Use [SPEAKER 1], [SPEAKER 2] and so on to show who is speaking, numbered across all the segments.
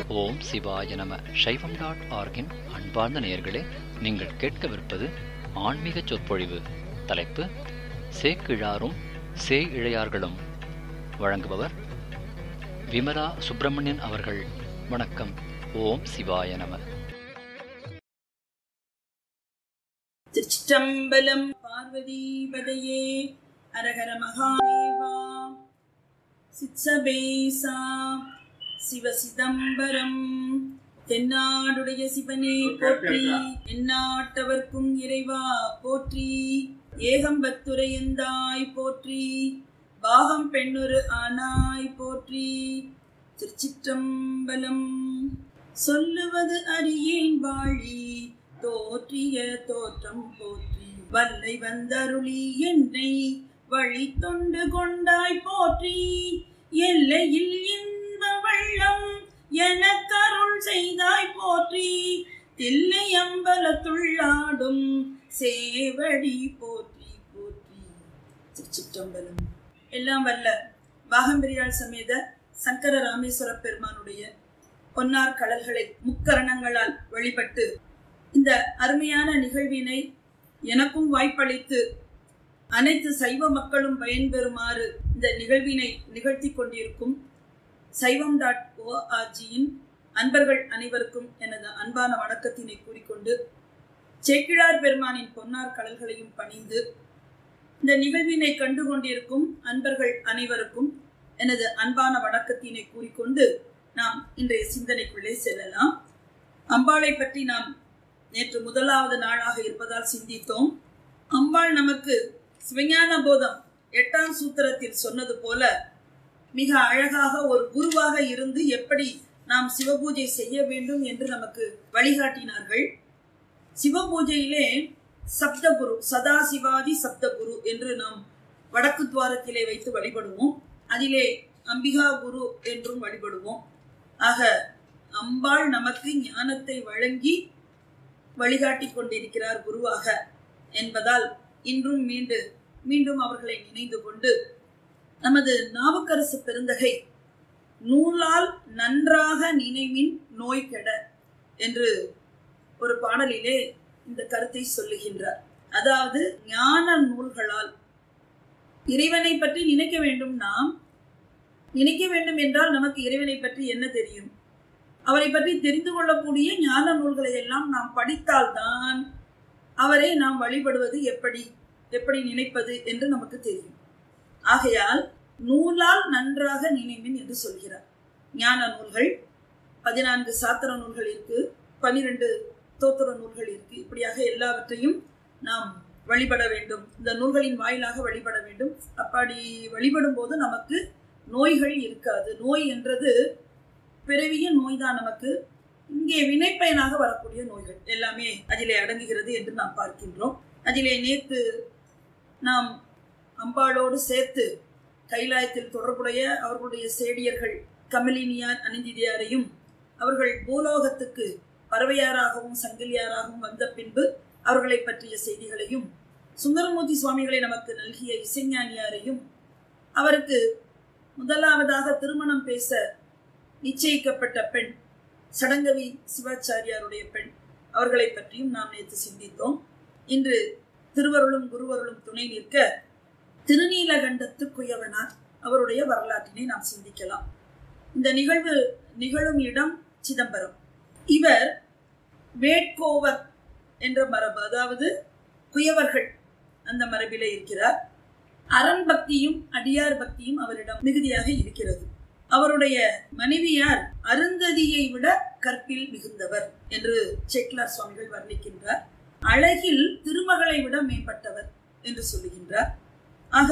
[SPEAKER 1] ஓம் சிவாய நம சைவம் டாட் ஆர்கின் அன்பார்ந்த நேயர்களே நீங்கள் கேட்கவிருப்பது ஆன்மீக சொற்பொழிவு தலைப்பு சேக்கிழாரும் சே இழையார்களும் வழங்குபவர் விமலா சுப்பிரமணியன் அவர்கள் வணக்கம் ஓம் சிவாய நம
[SPEAKER 2] திருச்சிற்றம்பலம் பார்வதி பதையே அரகர மகாதேவா சித்சபேசா சிவ சிதம்பரம் தென்னாடுடைய சிவனே போற்றி எந்நாட்டவர்க்கும் இறைவா போற்றி ஏகம்பத்துரையந்தாய் போற்றி பாகம் பெண்ணொரு ஆனாய் போற்றி திருச்சிற்றம்பலம் சொல்லுவது அறியேன் வாழி தோற்றிய தோற்றம் போற்றி வல்லை வந்தருளி என்னை வழி தொண்டு கொண்டாய் போற்றி எல்லையில் இன்ப வெள்ளம் எனக்கருள் செய்தாய் போற்றி தில்லை அம்பலத்துள்ளாடும் சேவடி போற்றி போற்றி திருச்சிற்றம்பலம் எல்லாம் வல்ல பாகம்பிரியாள் சமேத சங்கர ராமேஸ்வர பெருமானுடைய பொன்னார் கடல்களை முக்கரணங்களால் வழிபட்டு இந்த அருமையான நிகழ்வினை எனக்கும் வாய்ப்பளித்து அனைத்து சைவ மக்களும் பயன்பெறுமாறு இந்த நிகழ்வினை நிகழ்த்தி கொண்டிருக்கும் சைவம் டாட் ஓஆர்ஜியின் அன்பர்கள் அனைவருக்கும் எனது அன்பான வணக்கத்தினை கூறிக்கொண்டு சேக்கிழார் பெருமானின் பொன்னார் கடல்களையும் பணிந்து இந்த நிகழ்வினை கண்டு கொண்டிருக்கும் அன்பர்கள் அனைவருக்கும் எனது அன்பான வணக்கத்தினை கூறிக்கொண்டு நாம் இன்றைய சிந்தனைக்குள்ளே செல்லலாம் அம்பாளை பற்றி நாம் நேற்று முதலாவது நாளாக இருப்பதால் சிந்தித்தோம் அம்பாள் நமக்கு சிவஞான போதம் எட்டாம் சூத்திரத்தில் சொன்னது போல மிக அழகாக ஒரு குருவாக இருந்து எப்படி நாம் சிவபூஜை செய்ய வேண்டும் என்று நமக்கு வழிகாட்டினார்கள் சிவபூஜையிலே சப்தகுரு சதாசிவாதி சப்தகுரு என்று நாம் வடக்கு துவாரத்திலே வைத்து வழிபடுவோம் அதிலே அம்பிகா குரு என்றும் வழிபடுவோம் ஆக அம்பாள் நமக்கு ஞானத்தை வழங்கி வழிகாட்டி கொண்டிருக்கிறார் குருவாக என்பதால் இன்றும் மீண்டு மீண்டும் அவர்களை நினைந்து கொண்டு நமது நாவுக்கரசு பெருந்தகை நூலால் நன்றாக நினைமின் நோய் கெட என்று ஒரு பாடலிலே இந்த கருத்தை சொல்லுகின்றார் அதாவது ஞான நூல்களால் இறைவனை பற்றி நினைக்க வேண்டும் நாம் நினைக்க வேண்டும் என்றால் நமக்கு இறைவனை பற்றி என்ன தெரியும் அவரை பற்றி தெரிந்து கொள்ளக்கூடிய ஞான நூல்களை எல்லாம் நாம் படித்தால்தான் அவரை நாம் வழிபடுவது எப்படி எப்படி நினைப்பது என்று நமக்கு தெரியும் ஆகையால் நூலால் நன்றாக நினைவின் என்று சொல்கிறார் ஞான நூல்கள் பதினான்கு சாத்திர நூல்கள் இருக்கு பனிரெண்டு தோத்திர நூல்கள் இருக்கு இப்படியாக எல்லாவற்றையும் நாம் வழிபட வேண்டும் இந்த நூல்களின் வாயிலாக வழிபட வேண்டும் அப்படி வழிபடும் போது நமக்கு நோய்கள் இருக்காது நோய் என்றது பிறவிய நோய் தான் நமக்கு இங்கே வினைப்பயனாக வரக்கூடிய நோய்கள் எல்லாமே அதிலே அடங்குகிறது என்று நாம் பார்க்கின்றோம் அதிலே நேத்து நாம் அம்பாளோடு சேர்த்து கைலாயத்தில் தொடர்புடைய அவர்களுடைய சேடியர்கள் கமலினியார் அனிந்திதியாரையும் அவர்கள் பூலோகத்துக்கு பறவையாராகவும் சங்கிலியாராகவும் வந்த பின்பு அவர்களை பற்றிய செய்திகளையும் சுந்தரமூர்த்தி சுவாமிகளை நமக்கு நல்கிய இசைஞானியாரையும் அவருக்கு முதலாவதாக திருமணம் பேச நிச்சயிக்கப்பட்ட பெண் சடங்கவி சிவாச்சாரியாருடைய பெண் அவர்களை பற்றியும் நாம் நேற்று சிந்தித்தோம் இன்று திருவருளும் குருவருளும் துணை நிற்க திருநீலகண்டத்து குயவனார் அவருடைய வரலாற்றினை நாம் சிந்திக்கலாம் இந்த நிகழ்வு நிகழும் இடம் சிதம்பரம் இவர் வேட்கோவர் என்ற மரபு அதாவது குயவர்கள் அந்த மரபிலே இருக்கிறார் அரண் பக்தியும் அடியார் பக்தியும் அவரிடம் மிகுதியாக இருக்கிறது அவருடைய மனைவியார் அருந்ததியை விட கற்பில் மிகுந்தவர் என்று செக்லார் சுவாமிகள் வர்ணிக்கின்றார் அழகில் திருமகளை விட மேம்பட்டவர் என்று சொல்லுகின்றார் ஆக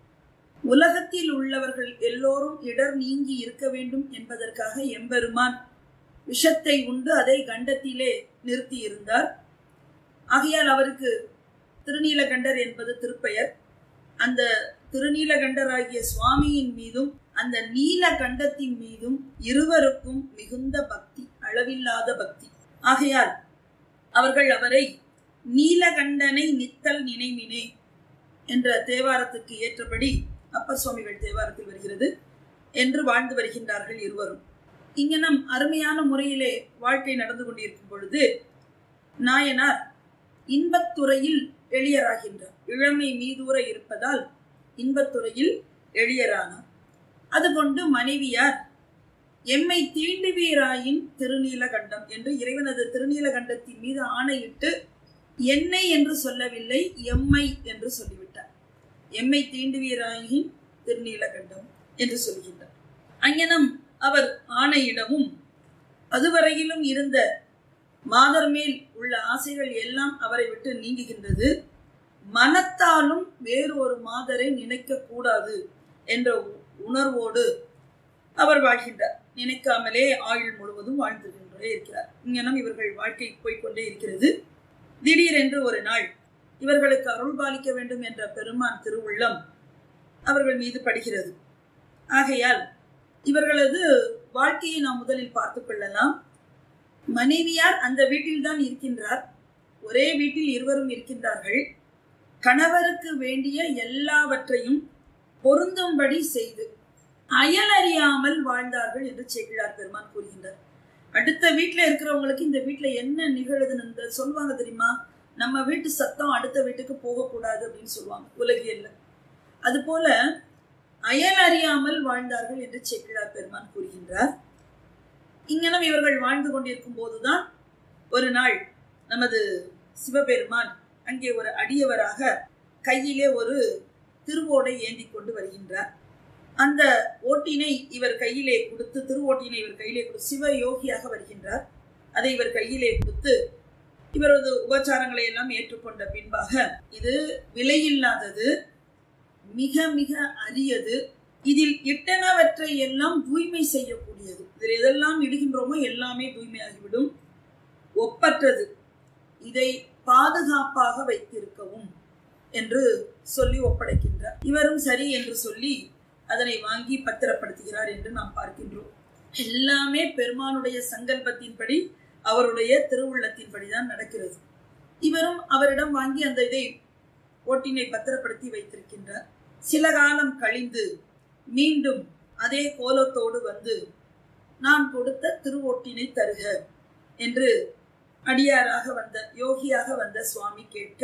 [SPEAKER 2] உலகத்தில் உள்ளவர்கள் எல்லோரும் இடர் நீங்கி இருக்க வேண்டும் என்பதற்காக எம்பெருமான் விஷத்தை உண்டு அதை கண்டத்திலே நிறுத்தி இருந்தார் ஆகையால் அவருக்கு திருநீலகண்டர் என்பது திருப்பெயர் அந்த திருநீலகண்டராகிய சுவாமியின் மீதும் அந்த நீலகண்டத்தின் மீதும் இருவருக்கும் மிகுந்த பக்தி அளவில்லாத பக்தி ஆகையால் அவர்கள் அவரை நீலகண்டனை நித்தல் நினைமினே என்ற தேவாரத்துக்கு ஏற்றபடி அப்பர் சுவாமிகள் தேவாரத்தில் வருகிறது என்று வாழ்ந்து வருகின்றார்கள் இருவரும் இங்கனம் அருமையான முறையிலே வாழ்க்கை நடந்து கொண்டிருக்கும் பொழுது நாயனார் இன்பத்துறையில் எளியராகின்றார் இளமை மீதூர இருப்பதால் இன்பத்துறையில் எளியரானார் அதுகொண்டு மனைவியார் எம்மை தீண்டுவீராயின் திருநீலகண்டம் என்று இறைவனது திருநீலகண்டத்தின் மீது ஆணையிட்டு என்னை என்று சொல்லவில்லை எம்மை என்று சொல்லிவிட்டார் எம்மை தீண்டுவீராயின் திருநீலகண்டம் என்று சொல்கின்றார் அங்ஙனம் அவர் ஆணையிடவும் அதுவரையிலும் இருந்த மாதர் மேல் உள்ள ஆசைகள் எல்லாம் அவரை விட்டு நீங்குகின்றது மனத்தாலும் வேறு ஒரு மாதரை நினைக்க கூடாது என்ற உணர்வோடு அவர் வாழ்கின்றார் நினைக்காமலே ஆயுள் முழுவதும் வாழ்ந்து கொண்டே இருக்கிறார் இங்கனம் இவர்கள் வாழ்க்கை போய்கொண்டே இருக்கிறது திடீரென்று ஒரு நாள் இவர்களுக்கு அருள் பாலிக்க வேண்டும் என்ற பெருமான் திருவுள்ளம் அவர்கள் மீது படுகிறது ஆகையால் இவர்களது வாழ்க்கையை நாம் முதலில் பார்த்து கொள்ளலாம் மனைவியார் அந்த வீட்டில்தான் இருக்கின்றார் ஒரே வீட்டில் இருவரும் இருக்கின்றார்கள் கணவருக்கு வேண்டிய எல்லாவற்றையும் பொருந்தும்படி செய்து அயல் அறியாமல் வாழ்ந்தார்கள் என்று சேக்கிழார் பெருமான் கூறுகின்றார் அடுத்த வீட்டுல இருக்கிறவங்களுக்கு இந்த வீட்டுல என்ன நிகழுதுன்னு சொல்லுவாங்க தெரியுமா நம்ம வீட்டு சத்தம் அடுத்த வீட்டுக்கு போகக்கூடாது அப்படின்னு சொல்லுவாங்க உலகியல்ல அது போல அயல் அறியாமல் வாழ்ந்தார்கள் என்று சேக்கிழார் பெருமான் கூறுகின்றார் இங்கனம் இவர்கள் வாழ்ந்து கொண்டிருக்கும் போதுதான் ஒரு நாள் நமது சிவபெருமான் அங்கே ஒரு அடியவராக கையிலே ஒரு திருவோடை ஏந்தி கொண்டு வருகின்றார் அந்த ஓட்டினை இவர் கையிலே கொடுத்து திருவோட்டினை இவர் கையிலே கொடுத்து சிவ யோகியாக வருகின்றார் அதை இவர் கையிலே கொடுத்து இவரது உபச்சாரங்களை எல்லாம் ஏற்றுக்கொண்ட பின்பாக இது விலையில்லாதது மிக மிக அரியது இதில் இட்டனவற்றை எல்லாம் தூய்மை செய்யக்கூடியது இதில் எதெல்லாம் இடுகின்றோமோ எல்லாமே தூய்மையாகிவிடும் ஒப்பற்றது இதை பாதுகாப்பாக வைத்திருக்கவும் என்று சொல்லி ஒப்படைக்கின்றார் இவரும் சரி என்று சொல்லி அதனை வாங்கி பத்திரப்படுத்துகிறார் என்று நாம் பார்க்கின்றோம் எல்லாமே பெருமானுடைய சங்கல்பத்தின்படி அவருடைய திருவுள்ளத்தின்படிதான் நடக்கிறது இவரும் அவரிடம் வாங்கி அந்த இதை ஓட்டினை பத்திரப்படுத்தி வைத்திருக்கின்றார் சில காலம் கழிந்து மீண்டும் அதே கோலத்தோடு வந்து நான் கொடுத்த திருவோட்டினை தருக என்று அடியாராக வந்த யோகியாக வந்த சுவாமி கேட்க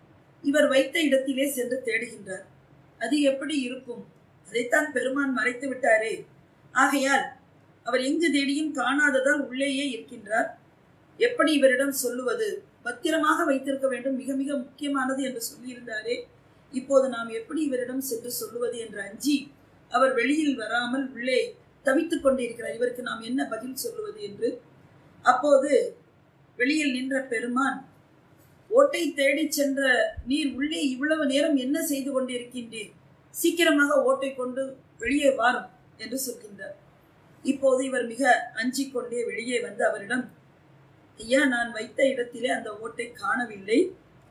[SPEAKER 2] இவர் வைத்த இடத்திலே சென்று தேடுகின்றார் அது எப்படி இருக்கும் அதைத்தான் பெருமான் மறைத்து விட்டாரே ஆகையால் அவர் எங்கு தேடியும் காணாததால் உள்ளேயே இருக்கின்றார் எப்படி இவரிடம் சொல்லுவது பத்திரமாக வைத்திருக்க வேண்டும் மிக மிக முக்கியமானது என்று சொல்லியிருந்தாரே இப்போது நாம் எப்படி இவரிடம் சென்று சொல்லுவது என்று அஞ்சி அவர் வெளியில் வராமல் உள்ளே தவித்துக் கொண்டிருக்கிறார் இவருக்கு நாம் என்ன பதில் சொல்லுவது என்று அப்போது வெளியில் நின்ற பெருமான் ஓட்டை தேடி சென்ற நீர் உள்ளே இவ்வளவு நேரம் என்ன செய்து கொண்டிருக்கின்றீர் சீக்கிரமாக ஓட்டை கொண்டு வெளியே வாரும் என்று சொல்கின்றார் இப்போது இவர் மிக அஞ்சிக் கொண்டே வெளியே வந்து அவரிடம் ஐயா நான் வைத்த இடத்திலே அந்த ஓட்டை காணவில்லை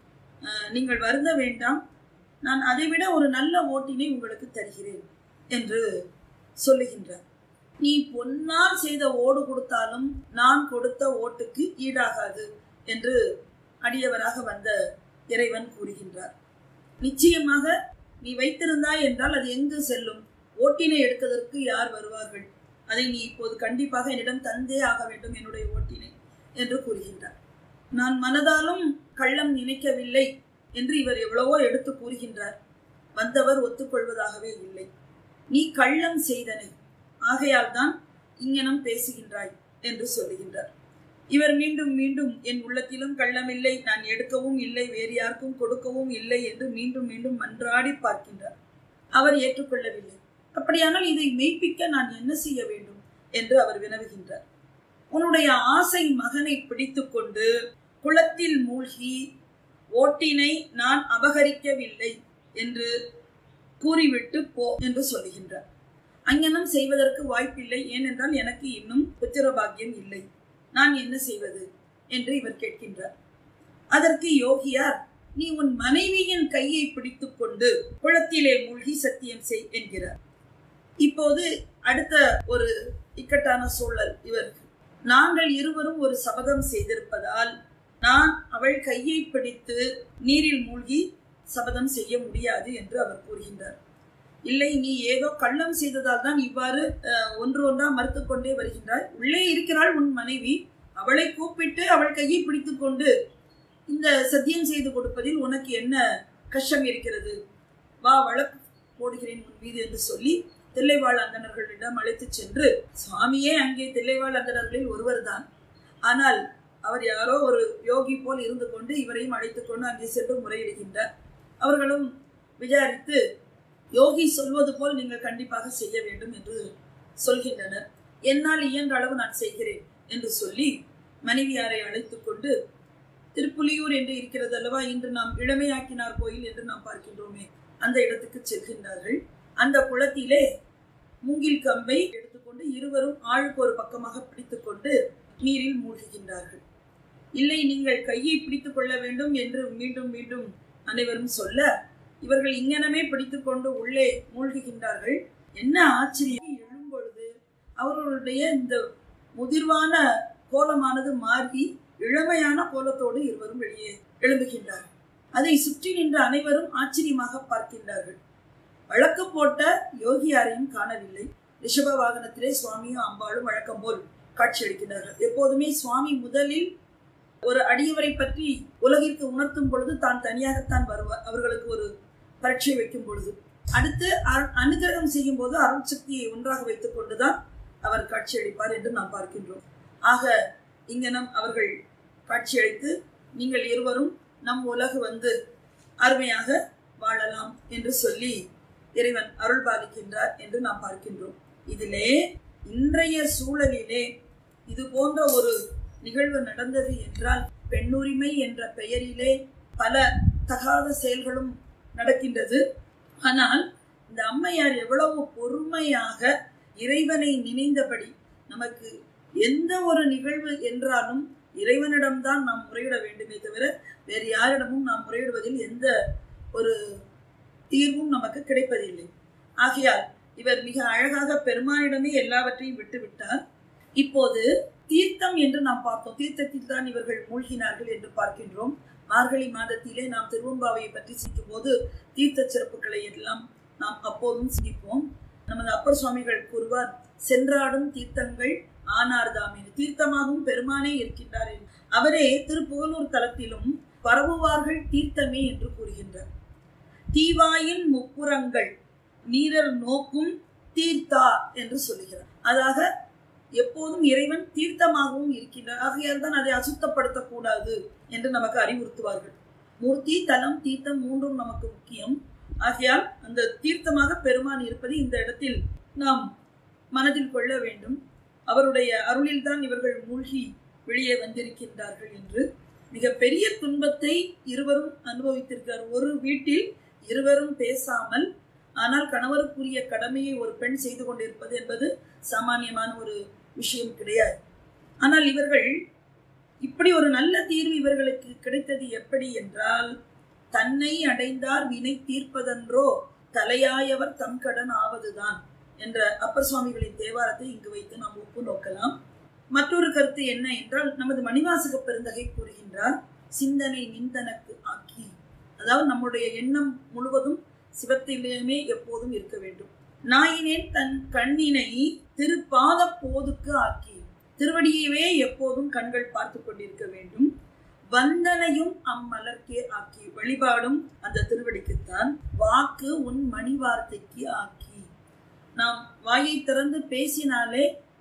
[SPEAKER 2] நீங்கள் வருந்த வேண்டாம் நான் அதைவிட ஒரு நல்ல ஓட்டினை உங்களுக்கு தருகிறேன் என்று சொல்லுகின்றார் நீ பொன்னால் செய்த ஓடு கொடுத்தாலும் நான் கொடுத்த ஓட்டுக்கு ஈடாகாது என்று அடியவராக வந்த இறைவன் கூறுகின்றார் நிச்சயமாக நீ வைத்திருந்தாய் என்றால் அது எங்கு செல்லும் ஓட்டினை எடுத்ததற்கு யார் வருவார்கள் அதை நீ இப்போது கண்டிப்பாக என்னிடம் தந்தே ஆக வேண்டும் என்னுடைய ஓட்டினை என்று கூறுகின்றார் நான் மனதாலும் கள்ளம் நினைக்கவில்லை என்று இவர் எவ்வளவோ எடுத்து கூறுகின்றார் வந்தவர் ஒத்துக்கொள்வதாகவே இல்லை நீ கள்ளம் செய்தனை ஆகையால் தான் இங்கனம் பேசுகின்றாய் என்று சொல்லுகின்றார் இவர் மீண்டும் மீண்டும் என் உள்ளத்திலும் கள்ளமில்லை நான் எடுக்கவும் இல்லை வேறு யாருக்கும் கொடுக்கவும் இல்லை என்று மீண்டும் மீண்டும் மன்றாடி பார்க்கின்றார் அவர் ஏற்றுக்கொள்ளவில்லை அப்படியானால் இதை மெய்ப்பிக்க நான் என்ன செய்ய வேண்டும் என்று அவர் வினவுகின்றார் உன்னுடைய ஆசை மகனை பிடித்து கொண்டு குளத்தில் மூழ்கி ஓட்டினை நான் அபகரிக்கவில்லை என்று கூறிவிட்டு போ என்று சொல்லுகின்றார் அங்கனம் செய்வதற்கு வாய்ப்பில்லை ஏனென்றால் எனக்கு இன்னும் புத்திரபாகியம் இல்லை நான் என்ன செய்வது என்று இவர் கேட்கின்றார் அதற்கு யோகியார் நீ உன் மனைவியின் கையை பிடித்துக் கொண்டு குளத்திலே மூழ்கி சத்தியம் செய் என்கிறார் இப்போது அடுத்த ஒரு இக்கட்டான சூழல் இவருக்கு நாங்கள் இருவரும் ஒரு சபதம் செய்திருப்பதால் நான் அவள் கையை பிடித்து நீரில் மூழ்கி சபதம் செய்ய முடியாது என்று அவர் கூறுகின்றார் இல்லை நீ ஏதோ கள்ளம் செய்ததால் தான் இவ்வாறு அஹ், ஒன்று ஒன்றா மறுத்து கொண்டே வருகின்றாய் உள்ளே இருக்கிறாள் உன் மனைவி அவளை கூப்பிட்டு அவள் கையை பிடித்து கொண்டு இந்த சத்தியம் செய்து கொடுப்பதில் உனக்கு என்ன கஷ்டம் இருக்கிறது வா வழக்கு போடுகிறேன் உன் மீது என்று சொல்லி தில்லைவாழ் அந்தணர்களிடம் அழைத்துச் சென்று சுவாமியே அங்கே தில்லைவாழ் அந்தணர்களில் ஒருவர்தான் ஆனால் அவர் யாரோ ஒரு யோகி போல் இருந்து கொண்டு இவரையும் அழைத்துக் கொண்டு அங்கே சென்று முறையிடுகின்றார் அவர்களும் விசாரித்து யோகி சொல்வது போல் நீங்கள் கண்டிப்பாக செய்ய வேண்டும் என்று சொல்கின்றனர் என்னால் இயன்ற அளவு நான் செய்கிறேன் என்று சொல்லி மனைவியாரை அழைத்துக் கொண்டு திருப்புலியூர் என்று இருக்கிறது அல்லவா இன்று நாம் இளமையாக்கினார் கோயில் என்று நாம் பார்க்கின்றோமே அந்த இடத்துக்கு செல்கின்றார்கள் அந்த குளத்திலே மூங்கில் கம்பை எடுத்துக்கொண்டு இருவரும் ஆளுக்கு ஒரு பக்கமாக பிடித்துக்கொண்டு நீரில் மூழ்குகின்றார்கள் இல்லை நீங்கள் கையை பிடித்துக் கொள்ள வேண்டும் என்று மீண்டும் மீண்டும் அனைவரும் சொல்ல இவர்கள் இங்கனமே பிடித்துக்கொண்டு உள்ளே மூழ்குகின்றார்கள் என்ன ஆச்சரியம் எழும்பொழுது அவர்களுடைய இந்த முதிர்வான கோலமானது மாறி இளமையான கோலத்தோடு இருவரும் வெளியே எழும்புகின்றார்கள் அதை சுற்றி நின்ற அனைவரும் ஆச்சரியமாக பார்க்கின்றார்கள் வழக்கு போட்ட யோகியாரையும் காணவில்லை ரிஷப வாகனத்திலே சுவாமியும் அம்பாளும் வழக்கம் போல் காட்சியளிக்கின்றார்கள் எப்போதுமே சுவாமி முதலில் ஒரு அடியவரை பற்றி உலகிற்கு உணர்த்தும் பொழுது தான் தனியாகத்தான் வருவார் அவர்களுக்கு ஒரு பரீட்சை வைக்கும் பொழுது அடுத்து அரு- அனுகிரகம் செய்யும் போது அருள் சக்தியை ஒன்றாக வைத்துக் கொண்டுதான் அவர் காட்சியளிப்பார் என்று நாம் பார்க்கின்றோம் ஆக இங்கனம் அவர்கள் காட்சியளித்து நீங்கள் இருவரும் நம் உலகு வந்து அருமையாக வாழலாம் என்று சொல்லி இறைவன் அருள் பாலிக்கின்றார் என்று நாம் பார்க்கின்றோம் இதிலே இன்றைய சூழலிலே இது போன்ற ஒரு நிகழ்வு நடந்தது என்றால் பெண்ணுரிமை என்ற பெயரிலே பல தகாத செயல்களும் நடக்கின்றது ஆனால் இந்த அம்மையார் எவ்வளவு பொறுமையாக இறைவனை நினைந்தபடி நமக்கு எந்த ஒரு நிகழ்வு என்றாலும் இறைவனிடம்தான் நாம் முறையிட வேண்டுமே தவிர வேறு யாரிடமும் நாம் முறையிடுவதில் எந்த ஒரு தீர்வும் நமக்கு கிடைப்பதில்லை ஆகையால் இவர் மிக அழகாக பெருமானிடமே எல்லாவற்றையும் விட்டுவிட்டார் இப்போது தீர்த்தம் என்று நாம் பார்த்தோம் தீர்த்தத்தில் தான் இவர்கள் மூழ்கினார்கள் என்று பார்க்கின்றோம் மார்கழி மாதத்திலே நாம் திருவம்பாவையை பற்றி சிந்திக்கும் போது தீர்த்த சிறப்புகளை எல்லாம் நாம் அப்போதும் சிந்திப்போம் நமது அப்பர் சுவாமிகள் கூறுவார் சென்றாடும் தீர்த்தங்கள் ஆனார்தாமின் தீர்த்தமாகவும் பெருமானே இருக்கின்றார் என்று. அவரே திருப்புகலூர் தலத்திலும் பரவுவார்கள் தீர்த்தமே என்று கூறுகின்றார் தீவாயின் முப்புறங்கள் நீரர் நோக்கும் தீர்த்தா என்று சொல்லுகிறார் அதாக எப்போதும் இறைவன் தீர்த்தமாகவும் இருக்கின்றார் ஆகையால் தான் அதை அசுத்தப்படுத்தக்கூடாது என்று நமக்கு அறிவுறுத்துவார்கள் மூர்த்தி தலம் தீர்த்தம் மூன்றும் நமக்கு முக்கியம் ஆகையால் அந்த தீர்த்தமாக பெருமான் இருப்பது இந்த இடத்தில் நாம் மனதில் கொள்ள வேண்டும் அவருடைய அருளில்தான் இவர்கள் மூழ்கி வெளியே வந்திருக்கின்றார்கள் என்று மிக பெரிய துன்பத்தை இருவரும் அனுபவித்திருக்கிறார் ஒரு வீட்டில் இருவரும் பேசாமல் ஆனால் கணவருக்குரிய கடமையை ஒரு பெண் செய்து கொண்டிருப்பது என்பது சாமானியமான ஒரு விஷயம் கிடையாது ஆனால் இவர்கள் இப்படி ஒரு நல்ல தீர்வு இவர்களுக்கு கிடைத்தது எப்படி என்றால் தன்னை அடைந்தார் வினை தீர்ப்பதன்றோ தலையாயவர் தம் கடன் ஆவதுதான் என்ற அப்பர் சுவாமிகளின் தேவாரத்தை இங்கு வைத்து நாம் ஒப்பு நோக்கலாம் மற்றொரு கருத்து என்ன என்றால் நமது மணிவாசக பெருந்தகை கூறுகின்றார் சிந்தனை நிந்தனக்கு ஆக்கி அதாவது நம்முடைய எண்ணம் முழுவதும் சிவத்திலேயுமே எப்போதும் இருக்க வேண்டும் நாயினேன் தன் கண்ணினை திருப்பாத போதுக்கு ஆக்கி திருவடியவே எப்போதும் கண்கள் பார்த்து கொண்டிருக்க வேண்டும் வந்தனையும் அம்மலர்க்கே ஆக்கி வழிபாடும் அந்த திருவடிக்குத்தான் வாக்கு உன் மணி வார்த்தைக்கு ஆக்கி நாம் வாயை திறந்து பேசினாலே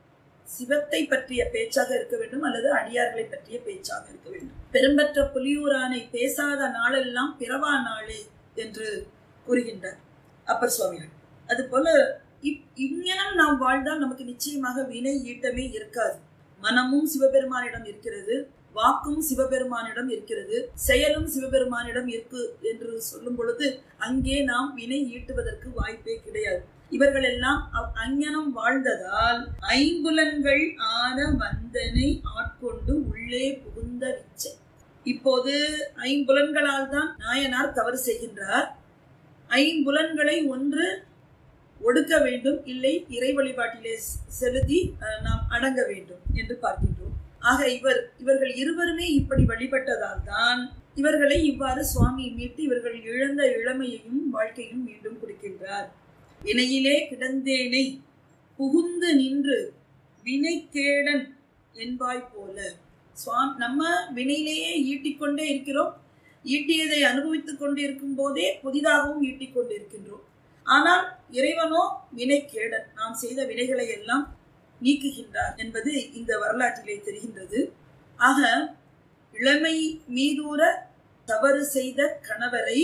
[SPEAKER 2] சிவத்தை பற்றிய பேச்சாக இருக்க வேண்டும் அல்லது அடியார்களை பற்றிய பேச்சாக இருக்க வேண்டும் பெரும்பற்ற புலியூரானை பேசாத நாளெல்லாம் பிறவா நாளே என்று கூறுகின்றார் அப்பர் சுவாமிகள் அதுபோல இப் இங்ஙனம் நாம் வாழ்ந்தால் நமக்கு நிச்சயமாக வினை ஈட்டமே இருக்காது மனமும் சிவபெருமானிடம் இருக்கிறது வாக்கும் சிவபெருமானிடம் இருக்கிறது செயலும் சிவபெருமானிடம் இருக்கு என்று சொல்லும் பொழுது அங்கே நாம் வினை ஈட்டுவதற்கு வாய்ப்பே கிடையாது இவர்கள் எல்லாம் அவ்- அங்ஙனம் வாழ்ந்ததால் ஐம்புலன்கள் ஆன வந்தனை ஆட்கொண்டு உள்ளே புகுந்த விச்சை இப்போது ஐம்புலன்களால் தான் நாயனார் தவறு செய்கின்றார் ஐம்புலன்களை ஒன்று ஒடுக்க வேண்டும் இல்லை இறை வழிபாட்டிலே செ- செலுத்தி அஹ், நாம் அடங்க வேண்டும் என்று பார்க்கின்றோம் ஆக இவர் இவர்கள் இருவருமே இப்படி வழிபட்டதால் தான் இவர்களை இவ்வாறு சுவாமி மீட்டு இவர்கள் இழந்த இளமையையும் வாழ்க்கையும் மீண்டும் கொடுக்கின்றார் வினையிலே கிடந்தேனை புகுந்து நின்று வினைக்கேடன் என்பாய் போல சுவாமி நம்ம வினையிலேயே ஈட்டிக்கொண்டே இருக்கிறோம் ஈட்டியதை அனுபவித்துக் கொண்டு இருக்கும் போதே புதிதாகவும் ஈட்டிக் கொண்டு இருக்கின்றோம் ஆனால் இறைவனோ வினைக்கேடன் நாம் செய்த வினைகளை எல்லாம் நீக்குகின்றார் என்பது இந்த வரலாற்றிலே தெரிகின்றது ஆக இளமை மீதூர தவறு செய்த கணவரை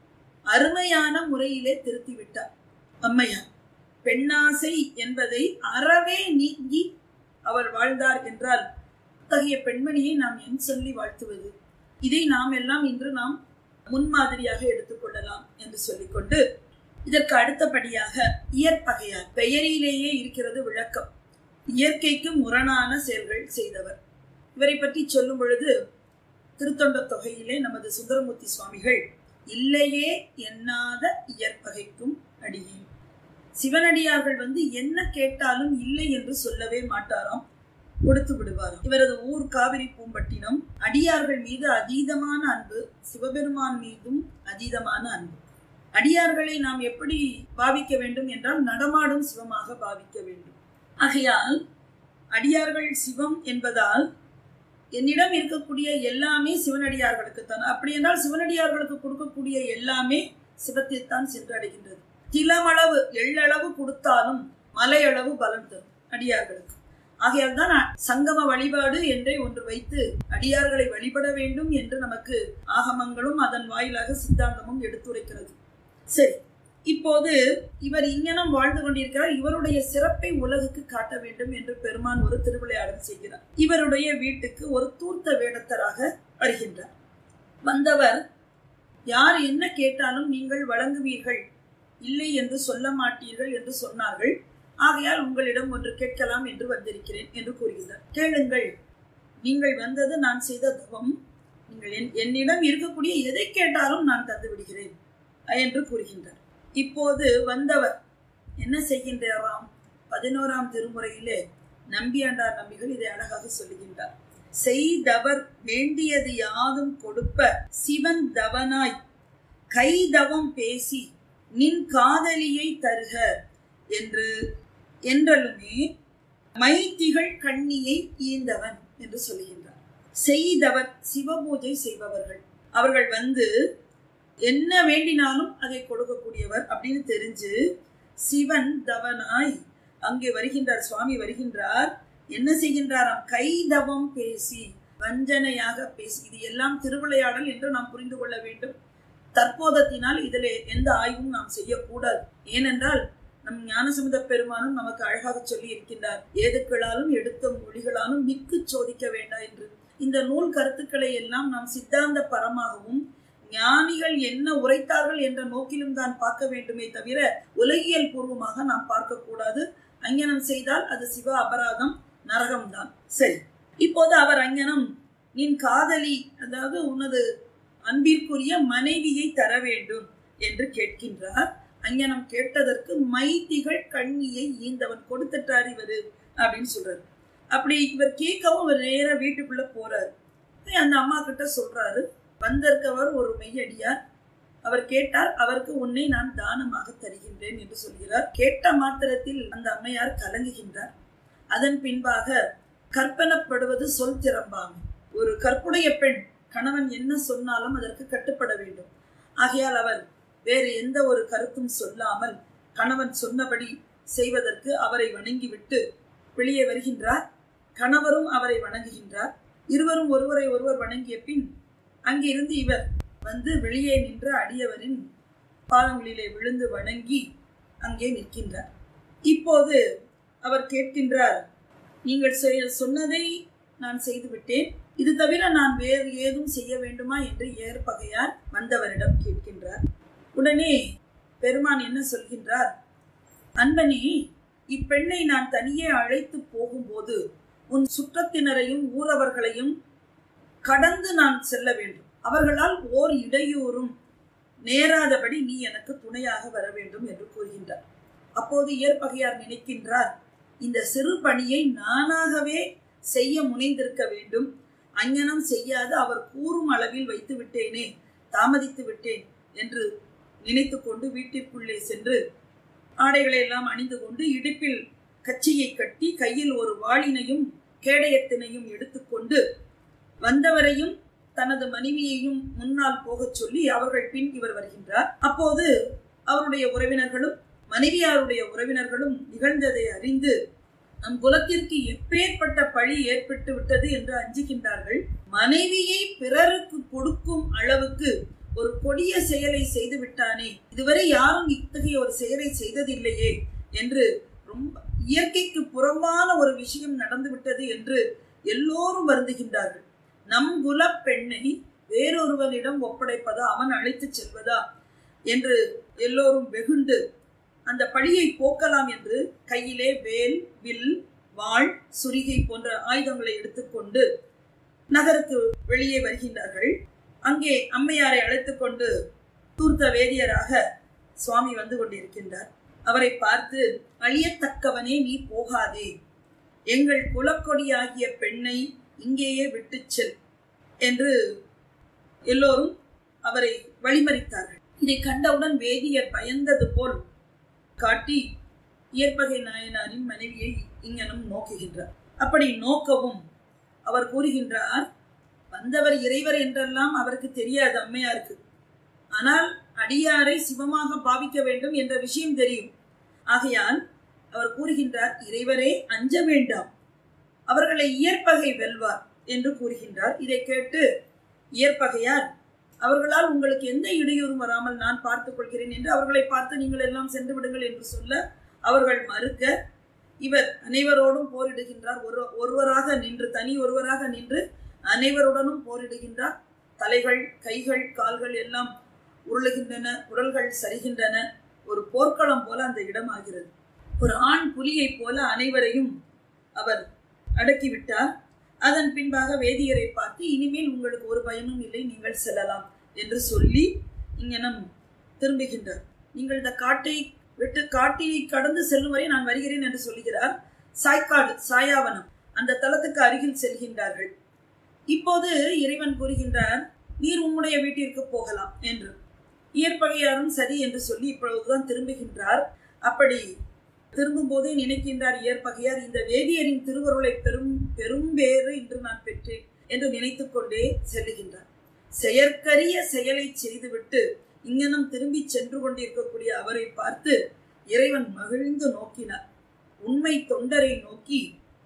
[SPEAKER 2] அருமையான முறையிலே திருத்திவிட்டார் அம்மையார் பெண்ணாசை என்பதை அறவே நீங்கி அவர் வாழ்ந்தார் என்றால் அத்தகைய பெண்மணியை நாம் என் சொல்லி வாழ்த்துவது இதை நாம் எல்லாம் இன்று நாம் முன்மாதிரியாக எடுத்துக்கொள்ளலாம் என்று சொல்லிக்கொண்டு இதற்கு அடுத்தபடியாக இயற்பகையார் பெயரிலேயே இருக்கிறது விளக்கம் இயற்கைக்கு முரணான செயல்கள் செய்தவர் இவரை பற்றி சொல்லும் பொழுது திருத்தொண்ட தொகையிலே நமது சுந்தரமூர்த்தி சுவாமிகள் இல்லையே எண்ணாத இயற்பகைக்கும் அடியேன் சிவனடியார்கள் வந்து என்ன கேட்டாலும் இல்லை என்று சொல்லவே மாட்டாராம் கொடுத்து விடுவாராம் இவரது ஊர் காவிரி பூம்பட்டினம் அடியார்கள் மீது அதீதமான அன்பு சிவபெருமான் மீதும் அதீதமான அன்பு அடியார்களை நாம் எப்படி பாவிக்க வேண்டும் என்றால் நடமாடும் சிவமாக பாவிக்க வேண்டும் ஆகையால் அடியார்கள் சிவம் என்பதால் என்னிடம் இருக்கக்கூடிய எல்லாமே சிவனடியார்களுக்கு தான் அப்படி என்றால் சிவனடியார்களுக்கு கொடுக்கக்கூடிய எல்லாமே சிவத்தைத்தான் சென்று அடைகின்றது திலமளவு எள்ளளவு கொடுத்தாலும் மலையளவு பலன் தரும் அடியார்களுக்கு ஆகையால் தான் சங்கம வழிபாடு என்றே ஒன்று வைத்து அடியார்களை வழிபட வேண்டும் என்று நமக்கு ஆகமங்களும் அதன் வாயிலாக சித்தாந்தமும் எடுத்துரைக்கிறது சரி இப்போது இவர் இங்கனம் வாழ்ந்து கொண்டிருக்கிறார் இவருடைய சிறப்பை உலகுக்கு காட்ட வேண்டும் என்று பெருமான் ஒரு திருவிளையாடல் செய்கிறார் இவருடைய வீட்டுக்கு ஒரு தூர்த்த வேடத்தராக வருகின்றார் வந்தவர் யார் என்ன கேட்டாலும் நீங்கள் வழங்குவீர்கள் இல்லை என்று சொல்ல மாட்டீர்கள் என்று சொன்னார்கள் ஆகையால் உங்களிடம் ஒன்று கேட்கலாம் என்று வந்திருக்கிறேன் என்று கூறுகிறார் கேளுங்கள் நீங்கள் வந்தது நான் செய்த தவம் நீங்கள் என்னிடம் இருக்கக்கூடிய எதை கேட்டாலும் நான் தந்து விடுகிறேன் என்று கூறுகின்றார் இப்போது வந்தவர் என்ன செய்கின்றாராம் பதினோராம் திருமுறையிலே நம்பியாண்டார் நம்பிகள் இதை அழகாக சொல்லுகின்றார் செய்தவர் வேண்டியது யாதும் கொடுப்ப சிவன் தவனாய் கைதவம் பேசி நின் காதலியை தருக என்று என்றலுமே மைத்திகள் கண்ணியை ஈந்தவன் என்று சொல்லுகின்றார் செய்தவர் சிவபூஜை செய்பவர்கள் அவர்கள் வந்து என்ன வேண்டினாலும் அதை கொடுக்கக்கூடியவர் அப்படின்னு தெரிஞ்சு சிவன் தவனாய் அங்கே வருகின்றார் சுவாமி வருகின்றார் என்ன செய்கின்றாராம் கைதவம் பேசி வஞ்சனையாக பேசி இது எல்லாம் திருவிளையாடல் என்று நாம் புரிந்து கொள்ள வேண்டும் தற்போதத்தினால் இதில் எந்த ஆய்வும் நாம் செய்யக்கூடாது ஏனென்றால் நம் ஞானசமுத பெருமானும் நமக்கு அழகாக சொல்லி இருக்கின்றார் ஏதுக்களாலும் எடுத்த மொழிகளாலும் மிக்கு சோதிக்க வேண்டாம் என்று இந்த நூல் கருத்துக்களை எல்லாம் நாம் சித்தாந்த பரமாகவும் ஞானிகள் என்ன உரைத்தார்கள் என்ற நோக்கிலும் தான் பார்க்க வேண்டுமே தவிர உலகியல் பூர்வமாக நாம் பார்க்க கூடாது அங்கனம் செய்தால் அது சிவ அபராதம் நரகம்தான் சரி இப்போது அவர் அங்கனம் நின் காதலி அதாவது உனது அன்பிற்குரிய மனைவியை தர வேண்டும் என்று கேட்கின்றார் அங்கனம் கேட்டதற்கு மைத்திகள் கண்ணியை ஈந்தவன் கொடுத்துட்டார் இவரு அப்படின்னு சொல்றாரு அப்படி இவர் கேட்கவும் அவர் நேரா வீட்டுக்குள்ள போறாரு அந்த அம்மா கிட்ட சொல்றாரு வந்திருக்கவர் ஒரு மெய்யடியார் அவர் கேட்டார் அவருக்கு உன்னை நான் தானமாக தருகின்றேன் என்று சொல்கிறார் கேட்ட மாத்திரத்தில் அந்த அம்மையார் கலங்குகின்றார் அதன் பின்பாக கற்பனப்படுவது சொல் திறம்பாங்க ஒரு கற்புடைய பெண் கணவன் என்ன சொன்னாலும் அதற்கு கட்டுப்பட வேண்டும் ஆகையால் அவர் வேறு எந்த ஒரு கருத்தும் சொல்லாமல் கணவன் சொன்னபடி செய்வதற்கு அவரை வணங்கிவிட்டு வெளியே வருகின்றார் கணவரும் அவரை வணங்குகின்றார் இருவரும் ஒருவரை ஒருவர் வணங்கிய பின் அங்கிருந்து இவர் வந்து வெளியே நின்ற அடியவரின் பாதங்களிலே விழுந்து வணங்கி அங்கே நிற்கின்றார் இப்போது அவர் கேட்கின்றார் நீங்கள் சொன்னதை நான் செய்துவிட்டேன் இது தவிர நான் வேறு ஏதும் செய்ய வேண்டுமா என்று ஏற்பகையார் வந்தவரிடம் கேட்கின்றார் உடனே பெருமான் என்ன சொல்கின்றார் அன்பனி இப்பெண்ணை நான் தனியே அழைத்து போகும்போது உன் சுற்றத்தினரையும் ஊரவர்களையும் கடந்து நான் செல்ல வேண்டும் அவர்களால் ஓர் இடையூறும் நேராதபடி நீ எனக்கு துணையாக வர வேண்டும் என்று கூறுகின்றார் அப்போது ஏற்பகையார் நினைக்கின்றார் இந்த சிறு பணியை நானாகவே செய்ய முனைந்திருக்க வேண்டும் அஞ்ஞனம் செய்யாது அவர் கூறும் அளவில் வைத்து விட்டேனே தாமதித்து விட்டேன் என்று நினைத்து கொண்டு வீட்டிற்குள்ளே சென்று ஆடைகளை எல்லாம் அணிந்து கொண்டு இடுப்பில் கச்சியை கட்டி கையில் ஒரு வாளினையும் கேடயத்தினையும் எடுத்துக்கொண்டு வந்தவரையும் தனது மனைவியையும் முன்னால் போகச் சொல்லி அவர்கள் பின் இவர் வருகின்றார் அப்போது அவருடைய உறவினர்களும் மனைவியாருடைய உறவினர்களும் நிகழ்ந்ததை அறிந்து நம் குலத்திற்கு எப்பேற்பட்ட பழி ஏற்பட்டு விட்டது என்று அஞ்சுகின்றார்கள் மனைவியை பிறருக்கு கொடுக்கும் அளவுக்கு ஒரு கொடிய செயலை செய்து விட்டானே இதுவரை யாரும் இத்தகைய ஒரு செயலை செய்ததில்லையே என்று ரொம்ப இயற்கைக்கு புறம்பான ஒரு விஷயம் நடந்து விட்டது என்று எல்லோரும் வருந்துகின்றார்கள் நம் குல பெண்ணை வேறொருவனிடம் ஒப்படைப்பதா அவன் அழைத்துச் செல்வதா என்று எல்லோரும் வெகுண்டு அந்த பழியை போக்கலாம் என்று கையிலே வேல் வில் வாள் சுரிகை போன்ற ஆயுதங்களை எடுத்துக்கொண்டு நகருக்கு வெளியே வருகின்றார்கள் அங்கே அம்மையாரை அழைத்துக் கொண்டு தூர்த்த வேதியராக சுவாமி வந்து கொண்டிருக்கின்றார் அவரை பார்த்து அழியத்தக்கவனே நீ போகாதே எங்கள் குலக்கொடியாகிய பெண்ணை இங்கேயே விட்டுச் செல் என்று எல்லோரும் அவரை வழிமறித்தார்கள் இதை கண்டவுடன் வேதியர் பயந்தது போல் காட்டி இயற்பகை நாயனாரின் மனைவியை இங்கனும் நோக்குகின்றார் அப்படி நோக்கவும் அவர் கூறுகின்றார் வந்தவர் இறைவர் என்றெல்லாம் அவருக்கு தெரியாது அம்மையாருக்கு ஆனால் அடியாரை சிவமாக பாவிக்க வேண்டும் என்ற விஷயம் தெரியும் ஆகையால் அவர் கூறுகின்றார் இறைவரே அஞ்ச வேண்டாம் அவர்களை இயற்பகை வெல்வார் என்று கூறுகின்றார் இதை கேட்டு இயற்பகையார் அவர்களால் உங்களுக்கு எந்த இடையூறும் வராமல் நான் பார்த்துக் கொள்கிறேன் என்று அவர்களை பார்த்து நீங்கள் எல்லாம் சென்று விடுங்கள் என்று சொல்ல அவர்கள் மறுக்க இவர் அனைவரோடும் போரிடுகின்றார் ஒரு ஒருவராக நின்று தனி ஒருவராக நின்று அனைவருடனும் போரிடுகின்றார் தலைகள் கைகள் கால்கள் எல்லாம் உருளுகின்றன உடல்கள் சரிகின்றன ஒரு போர்க்களம் போல அந்த இடம் ஆகிறது ஒரு ஆண் புலியை போல அனைவரையும் அவர் அடக்கிவிட்டார் அதன் பின்பாக வேதியரை பார்த்து இனிமேல் உங்களுக்கு ஒரு பயமும் இல்லை நீங்கள் செல்லலாம் என்று சொல்லி இங்கனம் திரும்புகின்றார் நீங்கள் இந்த காட்டை விட்டு காட்டினை கடந்து செல்லும் வரை நான் வருகிறேன் என்று சொல்லுகிறார் சாய்க்காடு சாயாவனம் அந்த தலத்துக்கு அருகில் செல்கின்றார்கள் இப்போது இறைவன் கூறுகின்றார் நீர் உம்முடைய வீட்டிற்கு போகலாம் என்று இயற்பகையாரும் சரி என்று சொல்லி இப்பொழுதுதான் திரும்புகின்றார் அப்படி திரும்பும் போதே நினைக்கின்றார் இயற்பகையார் இந்த வேதியரின் திருவருளை பெரும் பெரும் பேறு இன்று நான் பெற்றேன் என்று நினைத்து கொண்டே செல்லுகின்றார் செயற்கரிய செயலை செய்துவிட்டு இங்கனம் திரும்பி சென்று கொண்டிருக்கக்கூடிய அவரை பார்த்து இறைவன் மகிழ்ந்து நோக்கினார் உண்மை தொண்டரை நோக்கி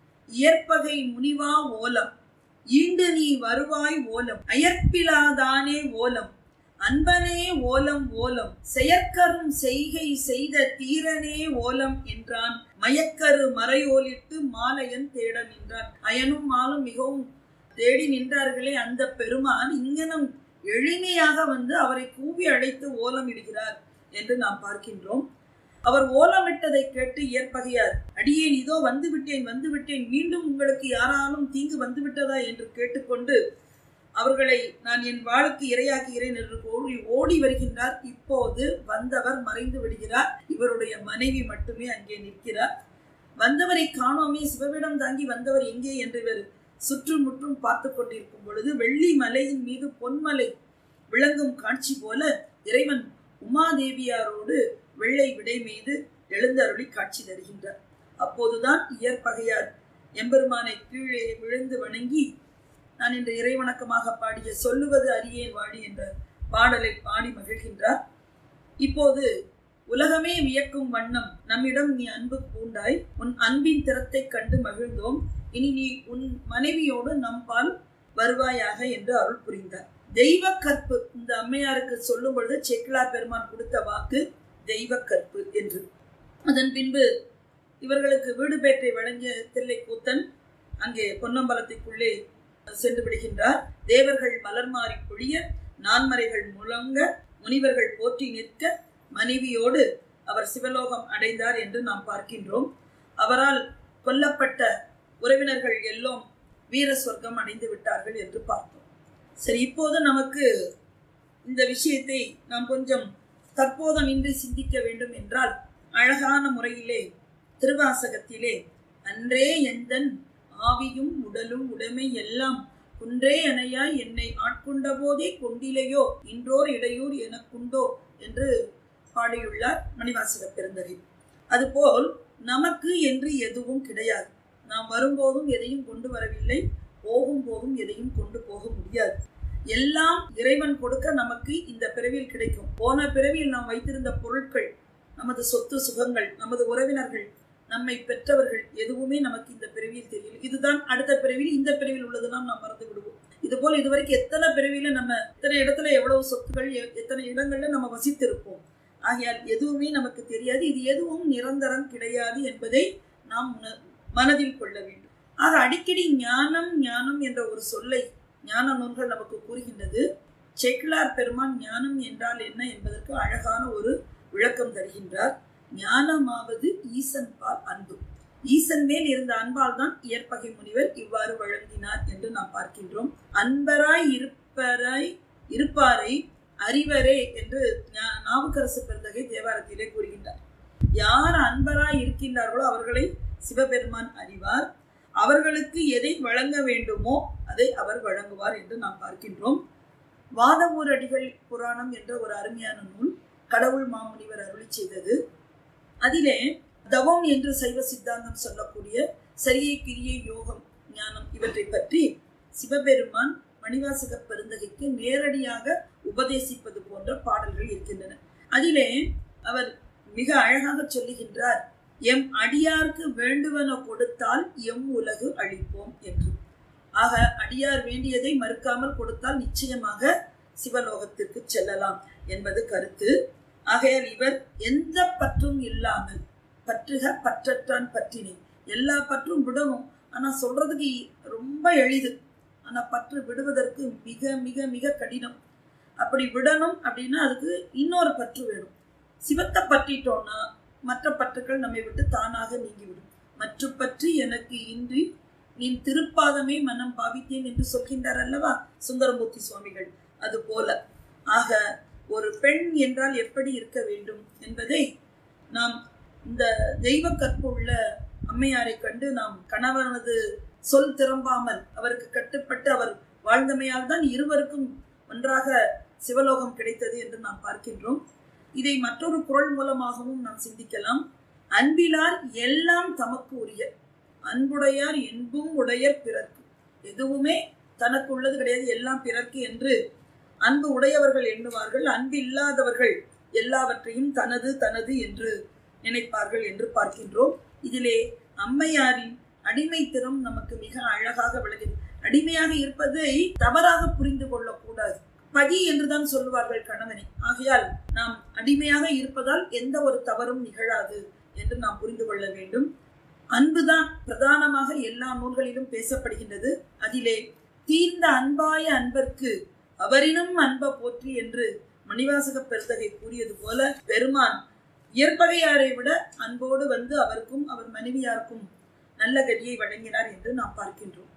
[SPEAKER 2] இயற்பகை முனிவா ஓலம் ஈண்டு நீ வருவாய் ஓலம் அயற்பிலாதானே ஓலம் அன்பனே ஓலம் ஓலம் செயற்கரும் செய்கை செய்த தீரனே ஓலம் என்றான் மயக்கரு மறையோலிட்டு மாலையன் தேட நின்றான் அயனும் மாலும் மிகவும் தேடி நின்றார்களே அந்த பெருமான் இங்கனம் எளிமையாக வந்து அவரை கூவி அழைத்து ஓலம் இடுகிறார் என்று நாம் பார்க்கின்றோம் அவர் ஓலமிட்டதை கேட்டு ஏற்பகையார் அடியேன் இதோ வந்து விட்டேன் வந்து விட்டேன் மீண்டும் உங்களுக்கு யாராலும் தீங்கு வந்து விட்டதா என்று கேட்டுக்கொண்டு அவர்களை நான் என் வாளுக்கு இரையாக்குகிறேன் என்று கூறி ஓடி வருகின்றார் இப்போது வந்தவர் மறைந்து விடுகிறார் இவருடைய மனைவி மட்டுமே அங்கே நிற்கிறார் வந்தவரை காணோமே சிவவிடம் தாங்கி வந்தவர் எங்கே என்று இவர் சுற்றும் முற்றும் பார்த்து கொண்டிருக்கும் பொழுது வெள்ளி மலையின் மீது பொன்மலை விளங்கும் காட்சி போல இறைவன் உமாதேவியாரோடு வெள்ளை விடை மீது எழுந்தருளி காட்சி தருகின்றார் அப்போதுதான் இயற்பகையார் எம்பெருமானை கீழே விழுந்து வணங்கி நான் இன்று இறைவணக்கமாக பாடிய சொல்லுவது அறியேன் வாடி என்ற பாடலை பாடி மகிழ்கின்றார் இப்போது உலகமே வியக்கும் வண்ணம் நம்மிடம் நீ அன்பு பூண்டாய் உன் அன்பின் திறத்தை கண்டு மகிழ்ந்தோம் இனி நீ உன் மனைவியோடு நம்பால் வருவாயாக என்று அருள் புரிந்தார் தெய்வ கற்பு இந்த அம்மையாருக்கு சொல்லும் பொழுது செக்கிலார் பெருமான் கொடுத்த வாக்கு தெய்வ கற்பு என்று அதன் பின்பு இவர்களுக்கு வீடு பேற்றை வழங்கிய தில்லை கூத்தன் அங்கே பொன்னம்பலத்திற்குள்ளே சென்று விடுகின்றார் தேவர்கள் மலர் மாறி பொழிய நான்மறைகள் முழங்க முனிவர்கள் போற்றி நிற்க மனைவியோடு அவர் சிவலோகம் அடைந்தார் என்று நாம் பார்க்கின்றோம் அவரால் கொல்லப்பட்ட உறவினர்கள் எல்லாம் வீர சொர்க்கம் அடைந்து விட்டார்கள் என்று பார்த்தோம் சரி இப்போது நமக்கு இந்த விஷயத்தை நாம் கொஞ்சம் தற்போதமின்றி சிந்திக்க வேண்டும் என்றால் அழகான முறையிலே திருவாசகத்திலே அன்றே எந்தன் ஆவியும் உடலும் உடைமை எல்லாம் குன்றே அணையாய் என்னை ஆட்கொண்ட போதே கொண்டிலையோ இன்றோர் இடையூர் எனக்குண்டோ என்று பாடியுள்ளார் மணிவாசக பெருந்தகை அதுபோல் நமக்கு என்று எதுவும் கிடையாது நாம் வரும்போதும் எதையும் கொண்டு வரவில்லை போகும்போதும் எதையும் கொண்டு போக முடியாது எல்லாம் இறைவன் கொடுக்க நமக்கு இந்த பிறவியில் கிடைக்கும் போன பிறவியில் நாம் வைத்திருந்த பொருட்கள் நமது சொத்து சுகங்கள் நமது உறவினர்கள் நம்மை பெற்றவர்கள் எதுவுமே நமக்கு இந்த பிறவியில் தெரியல இதுதான் அடுத்த பிறவியில் இந்த பிறவியில் உள்ளதெல்லாம் நாம் மறந்து விடுவோம் இது போல் இதுவரைக்கும் எத்தனை பிறவியில நம்ம எத்தனை இடத்துல எவ்வளவு சொத்துக்கள் எ- எத்தனை இடங்கள்ல நம்ம வசித்திருப்போம் ஆகையால் எதுவுமே நமக்கு தெரியாது இது எதுவும் நிரந்தரம் கிடையாது என்பதை நாம் உண- மனதில் கொள்ள வேண்டும் ஆக அடிக்கடி ஞானம் ஞானம் என்ற ஒரு சொல்லை ஞான நூல்கள் நமக்கு கூறுகின்றது செக்கிலார் பெருமான் ஞானம் என்றால் என்ன என்பதற்கு அழகான ஒரு விளக்கம் தருகின்றார் ஞானமாவது ஈசன் பால் அன்பு ஈசன் மேல் இருந்த அன்பால் தான் இயற்பகை முனிவர் இவ்வாறு வழங்கினார் என்று நாம் பார்க்கின்றோம் அன்பராய் இருப்பராய் இருப்பாரை அறிவரே என்று ஞா- நாவுக்கரசு பெருந்தகை தேவாரத்திலே கூறுகின்றார் யார் அன்பராய் இருக்கின்றார்களோ அவர்களை சிவபெருமான் அறிவார் அவர்களுக்கு எதை வழங்க வேண்டுமோ அதை அவர் வழங்குவார் என்று நாம் பார்க்கின்றோம் வாதவூரடிகள் புராணம் என்ற ஒரு அருமையான நூல் கடவுள் மாமுனிவர் அருளி செய்தது அதிலே தவம் என்று சைவ சித்தாந்தம் சொல்லக்கூடிய சரியை கிரியை யோகம் ஞானம் இவற்றை பற்றி சிவபெருமான் மணிவாசக பெருந்தகைக்கு நேரடியாக உபதேசிப்பது போன்ற பாடல்கள் இருக்கின்றன அதிலே அவர் மிக அழகாக சொல்லுகின்றார் எம் அடியார்க்கு வேண்டுவன கொடுத்தால் எம் உலகு அழிப்போம் என்று ஆக அடியார் வேண்டியதை மறுக்காமல் கொடுத்தால் நிச்சயமாக சிவலோகத்திற்கு செல்லலாம் என்பது கருத்து ஆகையால் இவர் எந்த பற்றும் இல்லாமல் பற்றுக பற்றற்றான் பற்றினி எல்லா பற்றும் விடணும் ஆனா சொல்றதுக்கு ரொம்ப எளிது ஆனா பற்று விடுவதற்கு மிக மிக மிக கடினம் அப்படி விடணும் அப்படின்னா அதுக்கு இன்னொரு பற்று வேணும் சிவத்தை பற்றிட்டோம்னா மற்ற பற்றுக்கள் நம்மை விட்டு தானாக நீங்கிவிடும் மற்ற பற்றி எனக்கு இன்றி நீ திருப்பாதமே மனம் பாவித்தேன் என்று சொல்கின்றார் அல்லவா சுந்தரமூர்த்தி சுவாமிகள் அது போல ஆக ஒரு பெண் என்றால் எப்படி இருக்க வேண்டும் என்பதை நாம் இந்த தெய்வ கற்பு உள்ள அம்மையாரை கண்டு நாம் கணவனது சொல் திரும்பாமல் அவருக்கு கட்டுப்பட்டு அவர் வாழ்ந்தமையால் தான் இருவருக்கும் ஒன்றாக சிவலோகம் கிடைத்தது என்று நாம் பார்க்கின்றோம் இதை மற்றொரு குரல் மூலமாகவும் நாம் சிந்திக்கலாம் அன்பிலார் எல்லாம் தமக்கு உரிய அன்புடையார் என்பும் உடையர் பிறர்க்கு எதுவுமே தனக்கு உள்ளது கிடையாது எல்லாம் பிறர்க்கு என்று அன்பு உடையவர்கள் எண்ணுவார்கள் அன்பு இல்லாதவர்கள் எல்லாவற்றையும் தனது தனது என்று நினைப்பார்கள் என்று பார்க்கின்றோம் இதிலே அம்மையாரின் அடிமைத்திறம் நமக்கு மிக அழகாக விளங்குகிறது அடிமையாக இருப்பதை தவறாக புரிந்து கொள்ளக்கூடாது பதி என்றுதான் சொல்லுவார்கள் கணவனை ஆகையால் நாம் அடிமையாக இருப்பதால் எந்த ஒரு தவறும் நிகழாது என்று நாம் புரிந்து கொள்ள வேண்டும் அன்புதான் பிரதானமாக எல்லா நூல்களிலும் பேசப்படுகின்றது அதிலே தீர்ந்த அன்பாய அன்பர்க்கு அவரினும் அன்ப போற்றி என்று மணிவாசக பெருந்தகை கூறியது போல பெருமான் இயற்பகையாரை விட அன்போடு வந்து அவருக்கும் அவர் மனைவியாருக்கும் நல்ல கதியை வழங்கினார் என்று நாம் பார்க்கின்றோம்